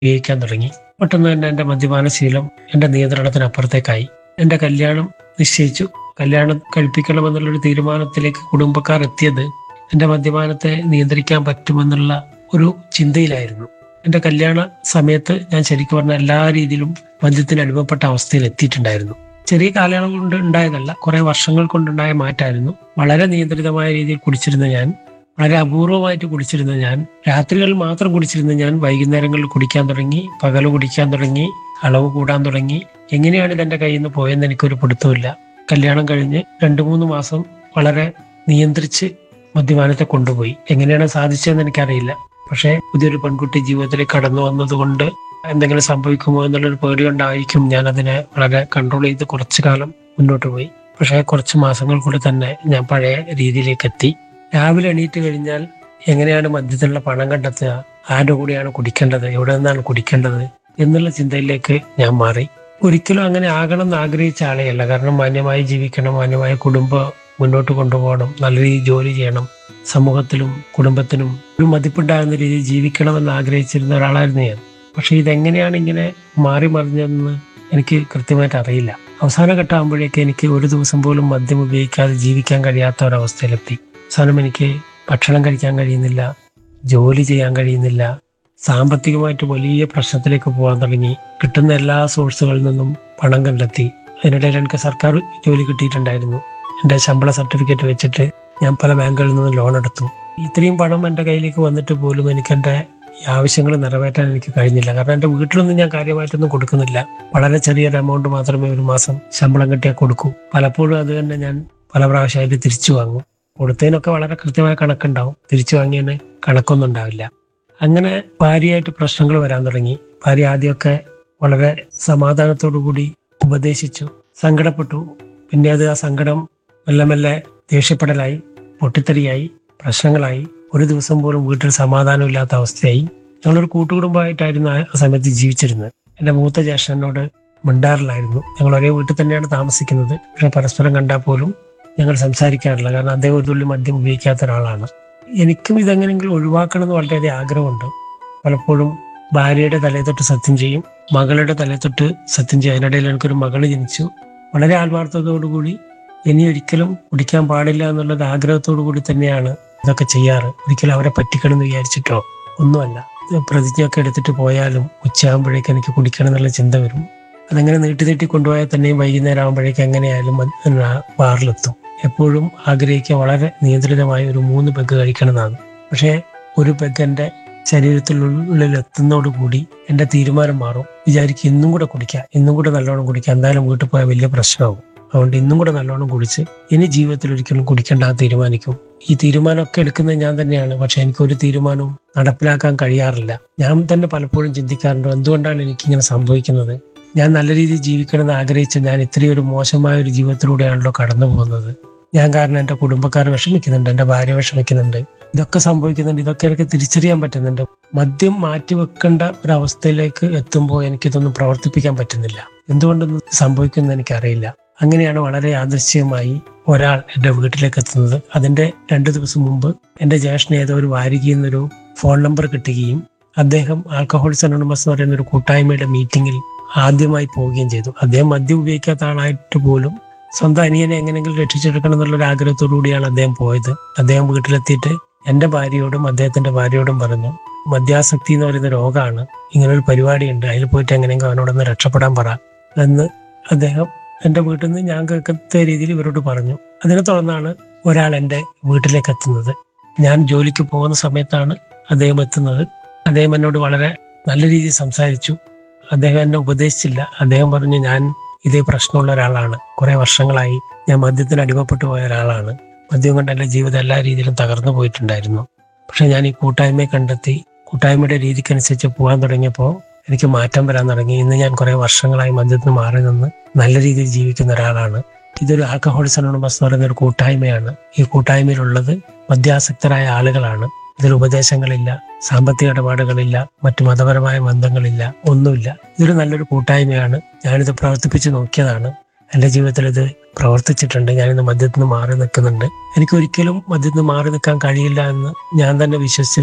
ഉപയോഗിക്കാൻ തുടങ്ങി പെട്ടെന്ന് തന്നെ എൻ്റെ മദ്യപാന ശീലം എൻ്റെ നിയന്ത്രണത്തിനപ്പുറത്തേക്കായി എൻ്റെ കല്യാണം നിശ്ചയിച്ചു കല്യാണം കഴിപ്പിക്കണമെന്നുള്ളൊരു തീരുമാനത്തിലേക്ക് കുടുംബക്കാർ എത്തിയത് എൻ്റെ മദ്യപാനത്തെ നിയന്ത്രിക്കാൻ പറ്റുമെന്നുള്ള ഒരു ചിന്തയിലായിരുന്നു എൻ്റെ കല്യാണ സമയത്ത് ഞാൻ ശരിക്കും പറഞ്ഞ എല്ലാ രീതിയിലും മദ്യത്തിന് അടിമപ്പെട്ട അവസ്ഥയിൽ എത്തിയിട്ടുണ്ടായിരുന്നു ചെറിയ കാലയളവ് കൊണ്ട് ഉണ്ടായതല്ല കുറെ വർഷങ്ങൾ കൊണ്ടുണ്ടായ മാറ്റമായിരുന്നു വളരെ നിയന്ത്രിതമായ രീതിയിൽ കുടിച്ചിരുന്ന ഞാൻ വളരെ അപൂർവമായിട്ട് കുടിച്ചിരുന്ന ഞാൻ രാത്രികളിൽ മാത്രം കുടിച്ചിരുന്ന ഞാൻ വൈകുന്നേരങ്ങളിൽ കുടിക്കാൻ തുടങ്ങി പകല് കുടിക്കാൻ തുടങ്ങി അളവ് കൂടാൻ തുടങ്ങി എങ്ങനെയാണ് ഇതെന്റെ കയ്യിൽ നിന്ന് പോയെന്ന് എനിക്കൊരു പിടുത്തമില്ല കല്യാണം കഴിഞ്ഞ് രണ്ടു മൂന്ന് മാസം വളരെ നിയന്ത്രിച്ച് മദ്യപാനത്തെ കൊണ്ടുപോയി എങ്ങനെയാണ് സാധിച്ചതെന്ന് എനിക്കറിയില്ല പക്ഷേ പുതിയൊരു പെൺകുട്ടി ജീവിതത്തിലേക്ക് കടന്നു വന്നതുകൊണ്ട് എന്തെങ്കിലും സംഭവിക്കുമോ എന്നുള്ളൊരു പേടി കൊണ്ടായിരിക്കും ഞാൻ അതിനെ വളരെ കൺട്രോൾ ചെയ്ത് കുറച്ചു കാലം മുന്നോട്ട് പോയി പക്ഷേ കുറച്ച് മാസങ്ങൾ കൂടി തന്നെ ഞാൻ പഴയ രീതിയിലേക്ക് എത്തി രാവിലെ എണീറ്റ് കഴിഞ്ഞാൽ എങ്ങനെയാണ് മദ്യത്തിലുള്ള പണം കണ്ടെത്തുക ആരുടെ കൂടെയാണ് കുടിക്കേണ്ടത് എവിടെ നിന്നാണ് കുടിക്കേണ്ടത് എന്നുള്ള ചിന്തയിലേക്ക് ഞാൻ മാറി ഒരിക്കലും അങ്ങനെ ആകണം എന്ന് ആഗ്രഹിച്ച ആളെയല്ല കാരണം മാന്യമായി ജീവിക്കണം മാന്യമായ കുടുംബം മുന്നോട്ട് കൊണ്ടുപോകണം നല്ല രീതിയിൽ ജോലി ചെയ്യണം സമൂഹത്തിലും കുടുംബത്തിനും ഒരു മതിപ്പുണ്ടാകുന്ന രീതിയിൽ ജീവിക്കണമെന്ന് ആഗ്രഹിച്ചിരുന്ന ഒരാളായിരുന്നു ഞാൻ പക്ഷെ ഇതെങ്ങനെയാണ് ഇങ്ങനെ മാറി മറിഞ്ഞതെന്ന് എനിക്ക് കൃത്യമായിട്ട് അറിയില്ല അവസാന ഘട്ടമാകുമ്പോഴേക്ക് എനിക്ക് ഒരു ദിവസം പോലും മദ്യം ഉപയോഗിക്കാതെ ജീവിക്കാൻ കഴിയാത്ത ഒരവസ്ഥയിലെത്തി അവസാനം എനിക്ക് ഭക്ഷണം കഴിക്കാൻ കഴിയുന്നില്ല ജോലി ചെയ്യാൻ കഴിയുന്നില്ല സാമ്പത്തികമായിട്ട് വലിയ പ്രശ്നത്തിലേക്ക് പോകാൻ തുടങ്ങി കിട്ടുന്ന എല്ലാ സോഴ്സുകളിൽ നിന്നും പണം കണ്ടെത്തി അതിനിടയിൽ എനിക്ക് സർക്കാർ ജോലി കിട്ടിയിട്ടുണ്ടായിരുന്നു എൻ്റെ ശമ്പള സർട്ടിഫിക്കറ്റ് വെച്ചിട്ട് ഞാൻ പല ബാങ്കുകളിൽ നിന്ന് ലോൺ എടുത്തു ഇത്രയും പണം എൻ്റെ കയ്യിലേക്ക് വന്നിട്ട് പോലും എനിക്ക് എൻ്റെ ഈ ആവശ്യങ്ങൾ നിറവേറ്റാൻ എനിക്ക് കഴിഞ്ഞില്ല കാരണം എൻ്റെ വീട്ടിലൊന്നും ഞാൻ കാര്യമായിട്ടൊന്നും കൊടുക്കുന്നില്ല വളരെ ചെറിയൊരു എമൗണ്ട് മാത്രമേ ഒരു മാസം ശമ്പളം കിട്ടിയാൽ കൊടുക്കൂ പലപ്പോഴും അത് തന്നെ ഞാൻ പല പ്രാവശ്യമായിട്ട് തിരിച്ചു വാങ്ങും കൊടുത്തതിനൊക്കെ വളരെ കൃത്യമായ കണക്കുണ്ടാവും തിരിച്ചു വാങ്ങിയതിന് കണക്കൊന്നും ഉണ്ടാവില്ല അങ്ങനെ ഭാര്യയായിട്ട് പ്രശ്നങ്ങൾ വരാൻ തുടങ്ങി ഭാര്യ ആദ്യമൊക്കെ വളരെ സമാധാനത്തോടു കൂടി ഉപദേശിച്ചു സങ്കടപ്പെട്ടു പിന്നെ അത് ആ സങ്കടം മെല്ലെ മെല്ലെ ദേഷ്യപ്പെടലായി പൊട്ടിത്തെറിയായി പ്രശ്നങ്ങളായി ഒരു ദിവസം പോലും വീട്ടിൽ സമാധാനമില്ലാത്ത അവസ്ഥയായി ഞങ്ങളൊരു കൂട്ടുകുടുംബമായിട്ടായിരുന്നു ആ സമയത്ത് ജീവിച്ചിരുന്നത് എൻ്റെ മൂത്ത ജ്യേഷ്ഠനോട് മിണ്ടാറില്ലായിരുന്നു ഞങ്ങൾ ഒരേ വീട്ടിൽ തന്നെയാണ് താമസിക്കുന്നത് പക്ഷെ പരസ്പരം കണ്ടാൽ പോലും ഞങ്ങൾ സംസാരിക്കാറില്ല കാരണം അദ്ദേഹം ഒരു തുള്ളി മദ്യം ഉപയോഗിക്കാത്ത ഒരാളാണ് എനിക്കും ഇതെങ്ങനെയെങ്കിലും ഒഴിവാക്കണം എന്ന് വളരെയധികം ആഗ്രഹമുണ്ട് പലപ്പോഴും ഭാര്യയുടെ തലയെ തൊട്ട് സത്യം ചെയ്യും മകളുടെ തലയെ തൊട്ട് സത്യം ചെയ്യും അതിനിടയിൽ എനിക്കൊരു മകള് ജനിച്ചു വളരെ ആത്മാർത്ഥതയോടുകൂടി ഇനി ഒരിക്കലും കുടിക്കാൻ പാടില്ല എന്നുള്ളത് ആഗ്രഹത്തോടു കൂടി തന്നെയാണ് ഇതൊക്കെ ചെയ്യാറ് ഒരിക്കലും അവരെ പറ്റിക്കണം എന്ന് വിചാരിച്ചിട്ടോ ഒന്നുമല്ല പ്രതിജ്ഞയൊക്കെ എടുത്തിട്ട് പോയാലും ഉച്ചയാകുമ്പോഴേക്ക് എനിക്ക് കുടിക്കണം എന്നുള്ള ചിന്ത വരും അതങ്ങനെ നീട്ടി നീട്ടി കൊണ്ടുപോയാൽ തന്നെയും വൈകുന്നേരം ആകുമ്പോഴേക്ക് എങ്ങനെയായാലും ബാറിലെത്തും എപ്പോഴും ആഗ്രഹിക്കുക വളരെ നിയന്ത്രിതമായ ഒരു മൂന്ന് പെഗ് കഴിക്കണമെന്നാണ് പക്ഷേ ഒരു പെഗ് എൻ്റെ ശരീരത്തിനുള്ളിൽ എത്തുന്നതോടുകൂടി എൻ്റെ തീരുമാനം മാറും വിചാരിക്കും ഇന്നും കൂടെ കുടിക്കാം ഇന്നും കൂടെ നല്ലോണം കുടിക്കാം എന്തായാലും വീട്ടിൽ പോയാൽ വലിയ പ്രശ്നമാകും അതുകൊണ്ട് ഇന്നും കൂടെ നല്ലോണം കുടിച്ച് ഇനി ജീവിതത്തിൽ ഒരിക്കലും കുടിക്കേണ്ട ആ തീരുമാനിക്കും ഈ തീരുമാനമൊക്കെ എടുക്കുന്നത് ഞാൻ തന്നെയാണ് പക്ഷെ എനിക്ക് ഒരു തീരുമാനവും നടപ്പിലാക്കാൻ കഴിയാറില്ല ഞാൻ തന്നെ പലപ്പോഴും ചിന്തിക്കാറുണ്ട് എന്തുകൊണ്ടാണ് എനിക്കിങ്ങനെ സംഭവിക്കുന്നത് ഞാൻ നല്ല രീതിയിൽ ജീവിക്കണമെന്ന് ആഗ്രഹിച്ച ഞാൻ ഇത്രയും ഒരു മോശമായ ഒരു ജീവിതത്തിലൂടെയാണല്ലോ കടന്നു പോകുന്നത് ഞാൻ കാരണം എൻ്റെ കുടുംബക്കാർ വിഷമിക്കുന്നുണ്ട് എൻ്റെ ഭാര്യ വിഷമിക്കുന്നുണ്ട് ഇതൊക്കെ സംഭവിക്കുന്നുണ്ട് ഇതൊക്കെ എനിക്ക് തിരിച്ചറിയാൻ പറ്റുന്നുണ്ട് മദ്യം മാറ്റിവെക്കേണ്ട ഒരു അവസ്ഥയിലേക്ക് എത്തുമ്പോൾ എനിക്കിതൊന്നും പ്രവർത്തിപ്പിക്കാൻ പറ്റുന്നില്ല എന്തുകൊണ്ടൊന്നും സംഭവിക്കുമെന്ന് എനിക്കറിയില്ല അങ്ങനെയാണ് വളരെ യാദൃശ്യമായി ഒരാൾ എൻ്റെ വീട്ടിലേക്ക് എത്തുന്നത് അതിന്റെ രണ്ടു ദിവസം മുമ്പ് എൻ്റെ ജ്യേഷ്ഠന് ഏതോ ഒരു വാരികയിൽ നിന്നൊരു ഫോൺ നമ്പർ കിട്ടുകയും അദ്ദേഹം ആൽക്കഹോൾസ് അനോണമസ് എന്ന് പറയുന്ന ഒരു കൂട്ടായ്മയുടെ മീറ്റിംഗിൽ ആദ്യമായി പോവുകയും ചെയ്തു അദ്ദേഹം മദ്യം ഉപയോഗിക്കാത്ത ആളായിട്ട് പോലും സ്വന്തം അനിയനെ എങ്ങനെയെങ്കിലും രക്ഷിച്ചെടുക്കണം എന്നുള്ള ഒരു ആഗ്രഹത്തോടു കൂടിയാണ് അദ്ദേഹം പോയത് അദ്ദേഹം വീട്ടിലെത്തിയിട്ട് എൻ്റെ ഭാര്യയോടും അദ്ദേഹത്തിന്റെ ഭാര്യയോടും പറഞ്ഞു മദ്യാസക്തി എന്ന് പറയുന്ന രോഗമാണ് ഇങ്ങനെ ഒരു പരിപാടിയുണ്ട് അതിൽ പോയിട്ട് എങ്ങനെയെങ്കിലും അവനോടൊന്ന് രക്ഷപ്പെടാൻ പറ എന്ന് അദ്ദേഹം എൻ്റെ വീട്ടിൽ നിന്ന് ഞാൻ കേൾക്കുന്ന രീതിയിൽ ഇവരോട് പറഞ്ഞു അതിനെ തുടർന്നാണ് ഒരാൾ എൻ്റെ വീട്ടിലേക്ക് എത്തുന്നത് ഞാൻ ജോലിക്ക് പോകുന്ന സമയത്താണ് അദ്ദേഹം എത്തുന്നത് അദ്ദേഹം എന്നോട് വളരെ നല്ല രീതിയിൽ സംസാരിച്ചു അദ്ദേഹം എന്നെ ഉപദേശിച്ചില്ല അദ്ദേഹം പറഞ്ഞു ഞാൻ ഇതേ പ്രശ്നമുള്ള ഒരാളാണ് കുറെ വർഷങ്ങളായി ഞാൻ മദ്യത്തിന് അടിമപ്പെട്ടു പോയ ഒരാളാണ് മദ്യം കൊണ്ട് എൻ്റെ ജീവിതം എല്ലാ രീതിയിലും തകർന്നു പോയിട്ടുണ്ടായിരുന്നു പക്ഷെ ഞാൻ ഈ കൂട്ടായ്മയെ കണ്ടെത്തി കൂട്ടായ്മയുടെ രീതിക്കനുസരിച്ച് പോകാൻ തുടങ്ങിയപ്പോൾ എനിക്ക് മാറ്റം വരാൻ തുടങ്ങി ഇന്ന് ഞാൻ കുറെ വർഷങ്ങളായി മദ്യത്തിന് മാറി നിന്ന് നല്ല രീതിയിൽ ജീവിക്കുന്ന ഒരാളാണ് ഇതൊരു ആൽക്കഹോളിസ് അനോണമസ് എന്ന് പറയുന്ന ഒരു കൂട്ടായ്മയാണ് ഈ കൂട്ടായ്മയിലുള്ളത് മദ്യാസക്തരായ ആളുകളാണ് ഇതിൽ ഉപദേശങ്ങളില്ല സാമ്പത്തിക ഇടപാടുകളില്ല മറ്റു മതപരമായ ബന്ധങ്ങളില്ല ഒന്നുമില്ല ഇതൊരു നല്ലൊരു കൂട്ടായ്മയാണ് ഞാനിത് പ്രവർത്തിപ്പിച്ച് നോക്കിയതാണ് എൻ്റെ ജീവിതത്തിൽ ഇത് പ്രവർത്തിച്ചിട്ടുണ്ട് ഞാനിന്ന് മദ്യത്തിൽ നിന്ന് മാറി നിൽക്കുന്നുണ്ട് എനിക്ക് ഒരിക്കലും മദ്യത്തിൽ നിന്ന് മാറി നിൽക്കാൻ കഴിയില്ല എന്ന് ഞാൻ തന്നെ വിശ്വസിച്ചിരുന്ന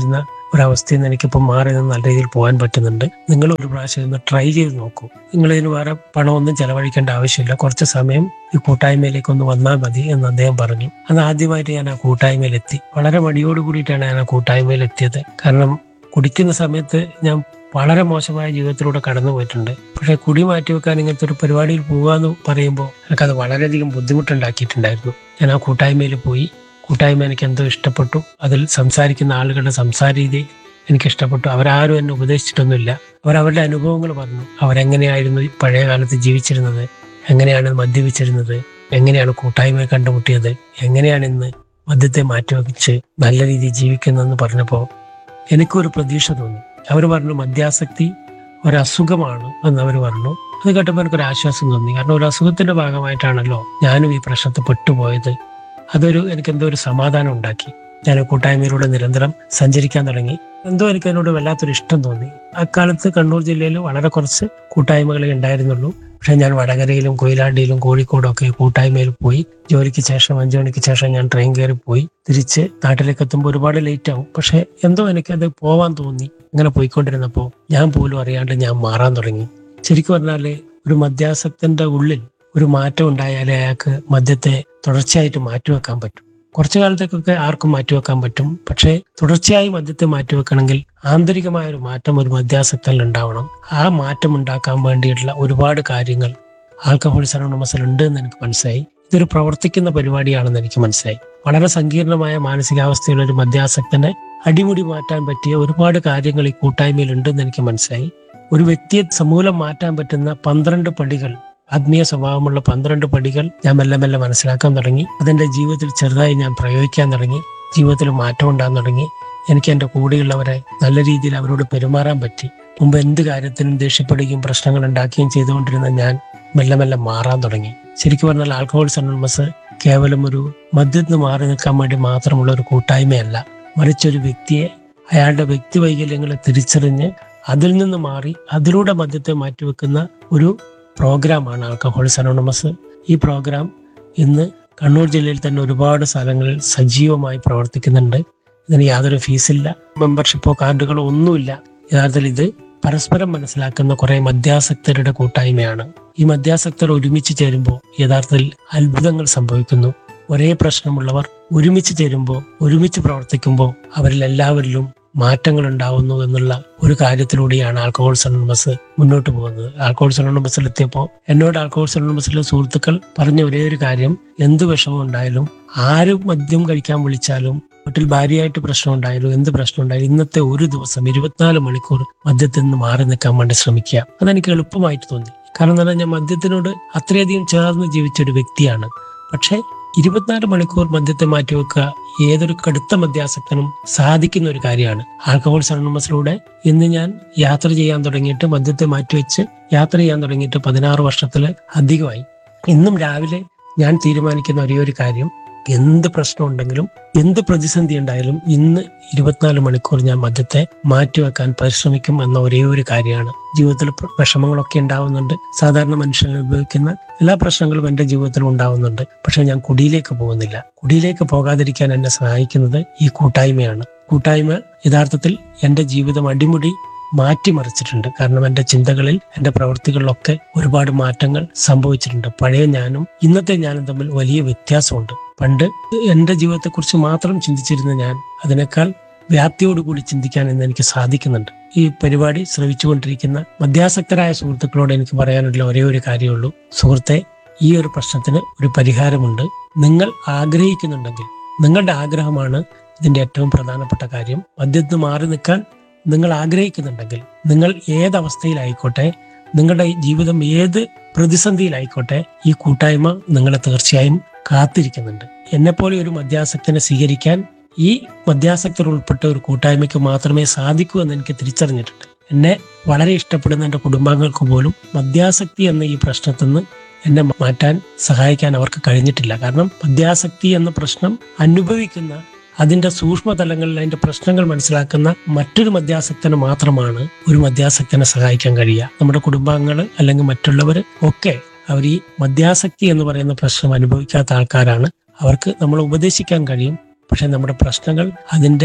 ഒരവസ്ഥയിൽ നിന്ന് എനിക്കിപ്പോൾ മാറി നിന്ന് നല്ല രീതിയിൽ പോകാൻ പറ്റുന്നുണ്ട് നിങ്ങൾ ഒരു പ്രാവശ്യം ഒന്ന് ട്രൈ ചെയ്ത് നോക്കൂ നിങ്ങൾ ഇതിന് വേറെ പണമൊന്നും ചെലവഴിക്കേണ്ട ആവശ്യമില്ല കുറച്ച് സമയം ഈ കൂട്ടായ്മയിലേക്ക് ഒന്ന് വന്നാൽ മതി എന്ന് അദ്ദേഹം പറഞ്ഞു അന്ന് ആദ്യമായിട്ട് ഞാൻ ആ കൂട്ടായ്മയിലെത്തി വളരെ മടിയോട് കൂടിയിട്ടാണ് ഞാൻ ആ കൂട്ടായ്മയിൽ എത്തിയത് കാരണം കുടിക്കുന്ന സമയത്ത് ഞാൻ വളരെ മോശമായ ജീവിതത്തിലൂടെ കടന്നു പോയിട്ടുണ്ട് പക്ഷെ കുടി മാറ്റിവെക്കാൻ ഇങ്ങനത്തെ ഒരു പരിപാടിയിൽ പോകുക എന്ന് പറയുമ്പോൾ എനിക്കത് വളരെയധികം ബുദ്ധിമുട്ടുണ്ടാക്കിയിട്ടുണ്ടായിരുന്നു ഞാൻ ആ കൂട്ടായ്മയിൽ പോയി കൂട്ടായ്മ എനിക്ക് എന്തോ ഇഷ്ടപ്പെട്ടു അതിൽ സംസാരിക്കുന്ന ആളുകളുടെ സംസാര രീതി എനിക്ക് ഇഷ്ടപ്പെട്ടു അവരാരും എന്നെ ഉപദേശിച്ചിട്ടൊന്നുമില്ല അവരവരുടെ അനുഭവങ്ങൾ പറഞ്ഞു അവരെങ്ങനെയായിരുന്നു ഈ പഴയ കാലത്ത് ജീവിച്ചിരുന്നത് എങ്ങനെയാണ് മദ്യപിച്ചിരുന്നത് എങ്ങനെയാണ് കൂട്ടായ്മയെ കണ്ടുമുട്ടിയത് എങ്ങനെയാണ് ഇന്ന് മദ്യത്തെ മാറ്റിവെച്ച് നല്ല രീതിയിൽ ജീവിക്കുന്നതെന്ന് പറഞ്ഞപ്പോൾ എനിക്കൊരു പ്രതീക്ഷ തോന്നി അവർ പറഞ്ഞു മദ്യാസക്തി ഒരസുഖമാണ് എന്ന് അവർ പറഞ്ഞു അത് കേട്ടപ്പോൾ എനിക്കൊരു ആശ്വാസം തോന്നി കാരണം ഒരു അസുഖത്തിന്റെ ഭാഗമായിട്ടാണല്ലോ ഞാനും ഈ പ്രശ്നത്തിൽ പെട്ടുപോയത് അതൊരു എനിക്ക് എന്തോ ഒരു സമാധാനം ഉണ്ടാക്കി ഞാൻ കൂട്ടായ്മയിലൂടെ നിരന്തരം സഞ്ചരിക്കാൻ തുടങ്ങി എന്തോ എനിക്ക് അതിനോട് വല്ലാത്തൊരു ഇഷ്ടം തോന്നി അക്കാലത്ത് കണ്ണൂർ ജില്ലയിൽ വളരെ കുറച്ച് കൂട്ടായ്മകളെ ഉണ്ടായിരുന്നുള്ളൂ പക്ഷെ ഞാൻ വടകരയിലും കൊയിലാണ്ടിയിലും കോഴിക്കോടും ഒക്കെ കൂട്ടായ്മയിൽ പോയി ജോലിക്ക് ശേഷം അഞ്ചു മണിക്ക് ശേഷം ഞാൻ ട്രെയിൻ കയറി പോയി തിരിച്ച് നാട്ടിലേക്ക് എത്തുമ്പോൾ ഒരുപാട് ലേറ്റ് ആവും പക്ഷെ എന്തോ എനിക്കത് പോവാൻ തോന്നി ഇങ്ങനെ പോയിക്കൊണ്ടിരുന്നപ്പോൾ ഞാൻ പോലും അറിയാണ്ട് ഞാൻ മാറാൻ തുടങ്ങി ശരിക്കും പറഞ്ഞാല് ഒരു മദ്യാസക്തന്റെ ഉള്ളിൽ ഒരു മാറ്റം ഉണ്ടായാലേ അയാൾക്ക് മദ്യത്തെ തുടർച്ചയായിട്ട് മാറ്റിവെക്കാൻ പറ്റും കുറച്ചു കാലത്തേക്കൊക്കെ ആർക്കും മാറ്റിവെക്കാൻ പറ്റും പക്ഷേ തുടർച്ചയായി മദ്യത്തെ മാറ്റിവെക്കണമെങ്കിൽ ആന്തരികമായ ഒരു മാറ്റം ഒരു മദ്യാസക്തനിൽ ഉണ്ടാവണം ആ മാറ്റം ഉണ്ടാക്കാൻ വേണ്ടിയിട്ടുള്ള ഒരുപാട് കാര്യങ്ങൾ ആൽക്കഹോളിക് അനോണമസിൽ ഉണ്ട് എന്ന് എനിക്ക് മനസ്സിലായി ഇതൊരു പ്രവർത്തിക്കുന്ന പരിപാടിയാണെന്ന് എനിക്ക് മനസ്സിലായി വളരെ സങ്കീർണമായ മാനസികാവസ്ഥയുള്ള ഒരു മദ്യാസക്തനെ അടിമുടി മാറ്റാൻ പറ്റിയ ഒരുപാട് കാര്യങ്ങൾ ഈ കൂട്ടായ്മയിൽ ഉണ്ടെന്ന് എനിക്ക് മനസ്സിലായി ഒരു വ്യക്തിയെ സമൂലം മാറ്റാൻ പറ്റുന്ന പന്ത്രണ്ട് പടികൾ ആത്മീയ സ്വഭാവമുള്ള പന്ത്രണ്ട് പടികൾ ഞാൻ മെല്ലെ മെല്ലെ മനസ്സിലാക്കാൻ തുടങ്ങി അതെന്റെ ജീവിതത്തിൽ ചെറുതായി ഞാൻ പ്രയോഗിക്കാൻ തുടങ്ങി ജീവിതത്തിൽ മാറ്റം ഉണ്ടാകാൻ തുടങ്ങി എനിക്ക് എൻ്റെ കൂടെയുള്ളവരെ നല്ല രീതിയിൽ അവരോട് പെരുമാറാൻ പറ്റി മുമ്പ് എന്ത് കാര്യത്തിനും ദേഷ്യപ്പെടുകയും പ്രശ്നങ്ങൾ ഉണ്ടാക്കുകയും ചെയ്തുകൊണ്ടിരുന്ന ഞാൻ മെല്ലെ മെല്ലെ മാറാൻ തുടങ്ങി ശരിക്കും പറഞ്ഞാൽ ആൽക്കഹോൾസ് അനോണമസ് കേവലം ഒരു മദ്യത്തിന് മാറി നിൽക്കാൻ വേണ്ടി മാത്രമുള്ള ഒരു കൂട്ടായ്മയല്ല മറിച്ച് ഒരു വ്യക്തിയെ അയാളുടെ വ്യക്തി വൈകല്യങ്ങളെ തിരിച്ചറിഞ്ഞ് അതിൽ നിന്ന് മാറി അതിലൂടെ മദ്യത്തെ മാറ്റിവെക്കുന്ന ഒരു പ്രോഗ്രാമാണ് ആൽക്കഹോൾസ് അനോണമസ് ഈ പ്രോഗ്രാം ഇന്ന് കണ്ണൂർ ജില്ലയിൽ തന്നെ ഒരുപാട് സ്ഥലങ്ങളിൽ സജീവമായി പ്രവർത്തിക്കുന്നുണ്ട് ഇതിന് യാതൊരു ഫീസില്ല മെമ്പർഷിപ്പോ കാർഡുകളോ ഒന്നുമില്ല യഥാർത്ഥത്തിൽ ഇത് പരസ്പരം മനസ്സിലാക്കുന്ന കുറെ മദ്യാസക്തരുടെ കൂട്ടായ്മയാണ് ഈ മദ്യാസക്തർ ഒരുമിച്ച് ചേരുമ്പോൾ യഥാർത്ഥത്തിൽ അത്ഭുതങ്ങൾ സംഭവിക്കുന്നു ഒരേ പ്രശ്നമുള്ളവർ ഒരുമിച്ച് ചേരുമ്പോൾ ഒരുമിച്ച് പ്രവർത്തിക്കുമ്പോൾ അവരിൽ എല്ലാവരിലും മാറ്റങ്ങൾ ഉണ്ടാവുന്നു എന്നുള്ള ഒരു കാര്യത്തിലൂടെയാണ് ആൽക്കഹോൾസ് അനോണമസ് മുന്നോട്ട് പോകുന്നത് ആൽക്കഹോൾസ് അനോണമസിൽ എത്തിയപ്പോൾ എന്നോട് ആൽക്കഹോൾസ് അനോണമസിലെ സുഹൃത്തുക്കൾ പറഞ്ഞ ഒരേ ഒരു കാര്യം എന്ത് വിഷമം ഉണ്ടായാലും ആര് മദ്യം കഴിക്കാൻ വിളിച്ചാലും വീട്ടിൽ ഭാര്യയായിട്ട് പ്രശ്നം ഉണ്ടായാലും എന്ത് പ്രശ്നം ഉണ്ടായാലും ഇന്നത്തെ ഒരു ദിവസം ഇരുപത്തിനാല് മണിക്കൂർ മദ്യത്തിൽ നിന്ന് മാറി നിൽക്കാൻ വേണ്ടി ശ്രമിക്കുക അതെനിക്ക് എളുപ്പമായിട്ട് തോന്നി കാരണം എന്താ പറഞ്ഞാൽ ഞാൻ മദ്യത്തിനോട് അത്രയധികം ചേർന്ന് ജീവിച്ച ഒരു വ്യക്തിയാണ് പക്ഷേ ഇരുപത്തിനാല് മണിക്കൂർ മദ്യത്തെ മാറ്റിവെക്കുക ഏതൊരു കടുത്ത മദ്യാസക്തനും സാധിക്കുന്ന ഒരു കാര്യമാണ് ആൽക്കഹോൾസ് അനോണമസിലൂടെ ഇന്ന് ഞാൻ യാത്ര ചെയ്യാൻ തുടങ്ങിയിട്ട് മദ്യത്തെ മാറ്റിവെച്ച് യാത്ര ചെയ്യാൻ തുടങ്ങിയിട്ട് പതിനാറ് വർഷത്തിൽ അധികമായി ഇന്നും രാവിലെ ഞാൻ തീരുമാനിക്കുന്ന ഒരേ ഒരു കാര്യം എന്ത് പ്രശ്നം ഉണ്ടെങ്കിലും എന്ത് പ്രതിസന്ധി ഉണ്ടായാലും ഇന്ന് ഇരുപത്തിനാല് മണിക്കൂർ ഞാൻ മദ്യത്തെ മാറ്റിവെക്കാൻ പരിശ്രമിക്കും എന്ന ഒരേ ഒരു കാര്യമാണ് ജീവിതത്തിൽ പ്ര- വിഷമങ്ങളൊക്കെ ഉണ്ടാവുന്നുണ്ട് സാധാരണ മനുഷ്യൻ അനുഭവിക്കുന്ന എല്ലാ പ്രശ്നങ്ങളും എൻ്റെ ജീവിതത്തിൽ ഉണ്ടാവുന്നുണ്ട് പക്ഷെ ഞാൻ കുടിയിലേക്ക് പോകുന്നില്ല കുടിയിലേക്ക് പോകാതിരിക്കാൻ എന്നെ സഹായിക്കുന്നത് ഈ കൂട്ടായ്മയാണ് കൂട്ടായ്മ യഥാർത്ഥത്തിൽ എൻ്റെ ജീവിതം അടിമുടി മാറ്റിമറിച്ചിട്ടുണ്ട് കാരണം എൻ്റെ ചിന്തകളിൽ എൻ്റെ പ്രവൃത്തികളിലൊക്കെ ഒരുപാട് മാറ്റങ്ങൾ സംഭവിച്ചിട്ടുണ്ട് പഴയ ഞാനും ഇന്നത്തെ ഞാനും തമ്മിൽ വലിയ വ്യത്യാസമുണ്ട് പണ്ട് എൻ്റെ ജീവിതത്തെക്കുറിച്ച് മാത്രം ചിന്തിച്ചിരുന്ന ഞാൻ അതിനേക്കാൾ വ്യാപ്തിയോടുകൂടി ചിന്തിക്കാൻ ഇന്ന് എനിക്ക് സാധിക്കുന്നുണ്ട് ഈ പരിപാടി ശ്രവിച്ചുകൊണ്ടിരിക്കുന്ന മദ്യാസക്തരായ സുഹൃത്തുക്കളോട് എനിക്ക് പറയാനുള്ള ഒരേ ഒരു കാര്യമുള്ളൂ സുഹൃത്തെ ഈ ഒരു പ്രശ്നത്തിന് ഒരു പരിഹാരമുണ്ട് നിങ്ങൾ ആഗ്രഹിക്കുന്നുണ്ടെങ്കിൽ നിങ്ങളുടെ ആഗ്രഹമാണ് ഇതിന്റെ ഏറ്റവും പ്രധാനപ്പെട്ട കാര്യം മദ്യത്തിന് മാറി നിൽക്കാൻ നിങ്ങൾ ആഗ്രഹിക്കുന്നുണ്ടെങ്കിൽ നിങ്ങൾ ഏതവസ്ഥയിലായിക്കോട്ടെ നിങ്ങളുടെ ജീവിതം ഏത് പ്രതിസന്ധിയിലായിക്കോട്ടെ ഈ കൂട്ടായ്മ നിങ്ങളെ തീർച്ചയായും കാത്തിരിക്കുന്നുണ്ട് എന്നെപ്പോലെ ഒരു മദ്യാസക്തനെ സ്വീകരിക്കാൻ ഈ മദ്യാസക്തർ ഉൾപ്പെട്ട ഒരു കൂട്ടായ്മയ്ക്ക് മാത്രമേ സാധിക്കൂ എന്ന് എനിക്ക് തിരിച്ചറിഞ്ഞിട്ടുണ്ട് എന്നെ വളരെ ഇഷ്ടപ്പെടുന്ന എൻ്റെ കുടുംബാംഗങ്ങൾക്ക് പോലും മദ്യാസക്തി എന്ന ഈ പ്രശ്നത്തിൽ നിന്ന് എന്നെ മാറ്റാൻ സഹായിക്കാൻ അവർക്ക് കഴിഞ്ഞിട്ടില്ല കാരണം മദ്യാസക്തി എന്ന പ്രശ്നം അനുഭവിക്കുന്ന അതിന്റെ സൂക്ഷ്മതലങ്ങളിൽ അതിന്റെ പ്രശ്നങ്ങൾ മനസ്സിലാക്കുന്ന മറ്റൊരു മദ്യാസക്തന് മാത്രമാണ് ഒരു മദ്യാസക്തനെ സഹായിക്കാൻ കഴിയുക നമ്മുടെ കുടുംബാംഗങ്ങൾ അല്ലെങ്കിൽ മറ്റുള്ളവർ ഒക്കെ അവർ ഈ മദ്യാസക്തി എന്ന് പറയുന്ന പ്രശ്നം അനുഭവിക്കാത്ത ആൾക്കാരാണ് അവർക്ക് നമ്മൾ ഉപദേശിക്കാൻ കഴിയും പക്ഷെ നമ്മുടെ പ്രശ്നങ്ങൾ അതിന്റെ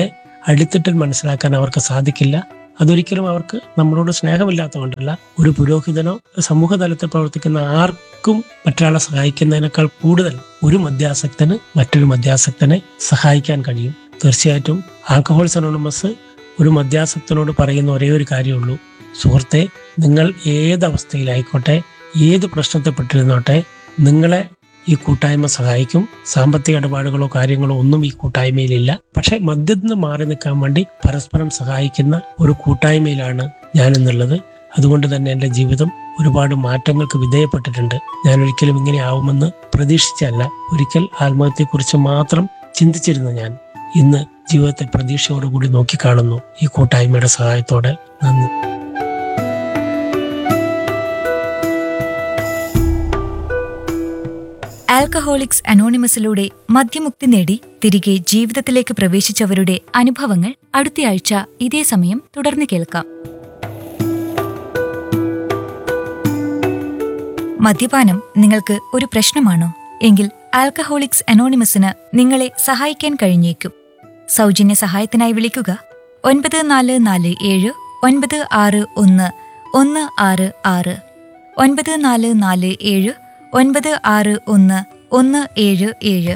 അടിത്തട്ടിൽ മനസ്സിലാക്കാൻ അവർക്ക് സാധിക്കില്ല അതൊരിക്കലും അവർക്ക് നമ്മളോട് സ്നേഹമില്ലാത്തതുകൊണ്ടല്ല ഒരു പുരോഹിതനോ സമൂഹ തലത്തിൽ പ്രവർത്തിക്കുന്ന ആർക്കും മറ്റൊരാളെ സഹായിക്കുന്നതിനേക്കാൾ കൂടുതൽ ഒരു മദ്യാസക്തന് മറ്റൊരു മദ്യാസക്തനെ സഹായിക്കാൻ കഴിയും തീർച്ചയായിട്ടും ആൽക്കഹോൾസ് അനോണമസ് ഒരു മദ്യാസക്തനോട് പറയുന്ന ഒരേ ഒരു കാര്യമുള്ളൂ സുഹൃത്തെ നിങ്ങൾ ഏത് അവസ്ഥയിലായിക്കോട്ടെ ഏത് പ്രശ്നത്തിൽപ്പെട്ടിരുന്നോട്ടെ നിങ്ങളെ ഈ കൂട്ടായ്മ സഹായിക്കും സാമ്പത്തിക ഇടപാടുകളോ കാര്യങ്ങളോ ഒന്നും ഈ കൂട്ടായ്മയിലില്ല പക്ഷെ മദ്യത്തിൽ നിന്ന് മാറി നിൽക്കാൻ വേണ്ടി പരസ്പരം സഹായിക്കുന്ന ഒരു കൂട്ടായ്മയിലാണ് ഞാൻ എന്നുള്ളത് അതുകൊണ്ട് തന്നെ എൻ്റെ ജീവിതം ഒരുപാട് മാറ്റങ്ങൾക്ക് വിധേയപ്പെട്ടിട്ടുണ്ട് ഞാൻ ഒരിക്കലും ഇങ്ങനെ ആവുമെന്ന് പ്രതീക്ഷിച്ചല്ല ഒരിക്കൽ ആത്മഹത്യയെക്കുറിച്ച് മാത്രം ചിന്തിച്ചിരുന്നു ഞാൻ ഇന്ന് ജീവിതത്തെ പ്രതീക്ഷയോടുകൂടി നോക്കിക്കാണുന്നു ഈ കൂട്ടായ്മയുടെ സഹായത്തോടെ നന്ദി ആൽക്കഹോളിക്സ് അനോണിമസിലൂടെ മദ്യമുക്തി നേടി തിരികെ ജീവിതത്തിലേക്ക് പ്രവേശിച്ചവരുടെ അനുഭവങ്ങൾ അടുത്തയാഴ്ച ഇതേ സമയം തുടർന്ന് കേൾക്കാം മദ്യപാനം നിങ്ങൾക്ക് ഒരു പ്രശ്നമാണോ എങ്കിൽ ആൽക്കഹോളിക്സ് അനോണിമസിന് നിങ്ങളെ സഹായിക്കാൻ കഴിഞ്ഞേക്കും സൗജന്യ സഹായത്തിനായി വിളിക്കുക ഒൻപത് നാല് നാല് ഏഴ് ഒൻപത് ആറ് ഒന്ന് ഒന്ന് ആറ് ആറ് ഒൻപത് നാല് നാല് ഏഴ് ഒൻപത് ആറ് ഒന്ന് ഒന്ന് ഏഴ് ഏഴ്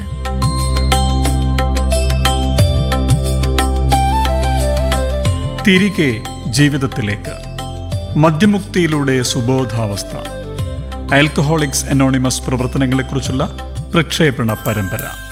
തിരികെ ജീവിതത്തിലേക്ക് മദ്യമുക്തിയിലൂടെ സുബോധാവസ്ഥ ആൽക്കഹോളിക്സ് അനോണിമസ് പ്രവർത്തനങ്ങളെക്കുറിച്ചുള്ള പ്രക്ഷേപണ പരമ്പര